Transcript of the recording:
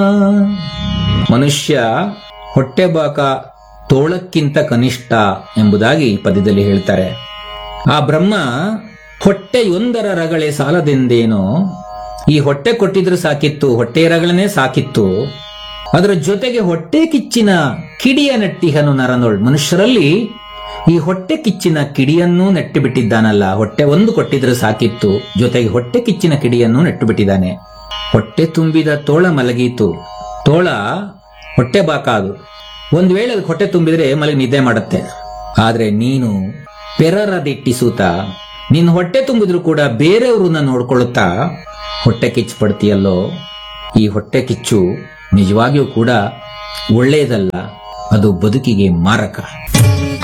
ಮನುಷ್ಯ ಹೊಟ್ಟೆಬಾಕ ತೋಳಕ್ಕಿಂತ ಕನಿಷ್ಠ ಎಂಬುದಾಗಿ ಈ ಪದ್ಯದಲ್ಲಿ ಹೇಳ್ತಾರೆ ಆ ಬ್ರಹ್ಮ ಹೊಟ್ಟೆಯೊಂದರ ರಗಳೆ ಸಾಲದೆಂದೇನೋ ಈ ಹೊಟ್ಟೆ ಕೊಟ್ಟಿದ್ರೆ ಸಾಕಿತ್ತು ಹೊಟ್ಟೆ ರಗಳನ್ನೇ ಸಾಕಿತ್ತು ಅದರ ಜೊತೆಗೆ ಹೊಟ್ಟೆ ಕಿಚ್ಚಿನ ಕಿಡಿಯ ನೆಟ್ಟಿಹನು ನರನೊಳ್ ಮನುಷ್ಯರಲ್ಲಿ ಈ ಹೊಟ್ಟೆ ಕಿಚ್ಚಿನ ಕಿಡಿಯನ್ನೂ ನೆಟ್ಟು ಬಿಟ್ಟಿದ್ದಾನಲ್ಲ ಹೊಟ್ಟೆ ಒಂದು ಕೊಟ್ಟಿದ್ರೆ ಸಾಕಿತ್ತು ಜೊತೆಗೆ ಹೊಟ್ಟೆ ಕಿಚ್ಚಿನ ಕಿಡಿಯನ್ನೂ ನೆಟ್ಟು ಬಿಟ್ಟಿದ್ದಾನೆ ಹೊಟ್ಟೆ ತುಂಬಿದ ತೋಳ ಮಲಗೀತು ತೋಳ ಹೊಟ್ಟೆ ಬಾಕಾದು ಒಂದ್ ವೇಳೆ ಅದಕ್ಕೆ ಹೊಟ್ಟೆ ತುಂಬಿದ್ರೆ ಮಲಗಿ ನಿದ್ದೆ ಮಾಡುತ್ತೆ ಆದ್ರೆ ನೀನು ಪೆರರ ದಿಟ್ಟಿಸೂತ ನಿನ್ ಹೊಟ್ಟೆ ತುಂಬಿದ್ರು ಕೂಡ ಬೇರೆಯವ್ರನ್ನ ನೋಡ್ಕೊಳ್ಳುತ್ತಾ ಹೊಟ್ಟೆ ಕಿಚ್ಚು ಪಡ್ತೀಯಲ್ಲೋ ಈ ಹೊಟ್ಟೆ ಕಿಚ್ಚು ನಿಜವಾಗಿಯೂ ಕೂಡ ಒಳ್ಳೆಯದಲ್ಲ ಅದು ಬದುಕಿಗೆ ಮಾರಕ